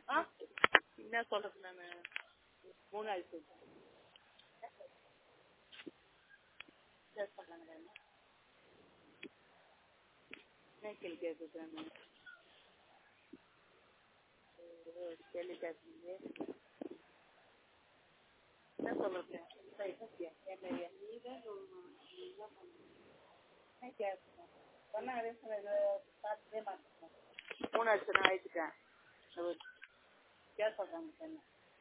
ஆ என்ன சொல்றது நான் மூணு ஆயிடுச்சு என்ன சொல்றாங்க என்ன கேள்வி கேட்குறேன் கேள்வி கேட்குறீங்க என்ன சொல்றது என்ன நீதான் சொல்லணும் நீதான் பண்ணணும் என்ன கேட்கணும் சொன்ன அதே சொல்ல இதை பார்த்துட்டே மாட்டேன் மூணு ஆச்சு நான் ஆயிடுச்சுட்டேன் யார் சொல்றாங்க என்ன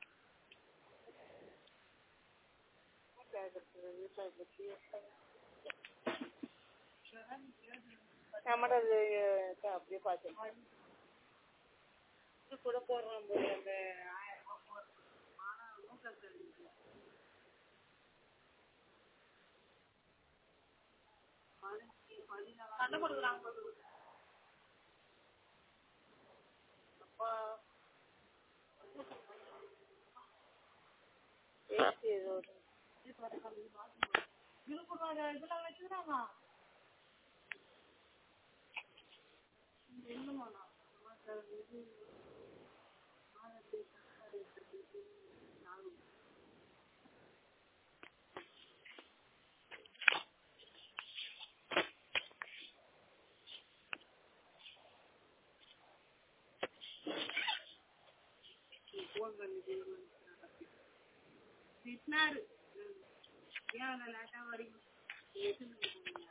நம்மட அப்படியே பார்த்தேன் இது கூட போடுறோம் அந்த அந்த ஆயிரம் ரூபாய் ஆனா நூற்றம்பது சண்டை கொடுக்குறாங்க அப்பா ஏசி ஏதோ ஒரு இதெல்லாம் வச்சுக்கிறாங்க என்னமாண்ணா இது ஃபோன் பண்ணி திட்டினாரு ஏன் லேட்டாக வரீங்க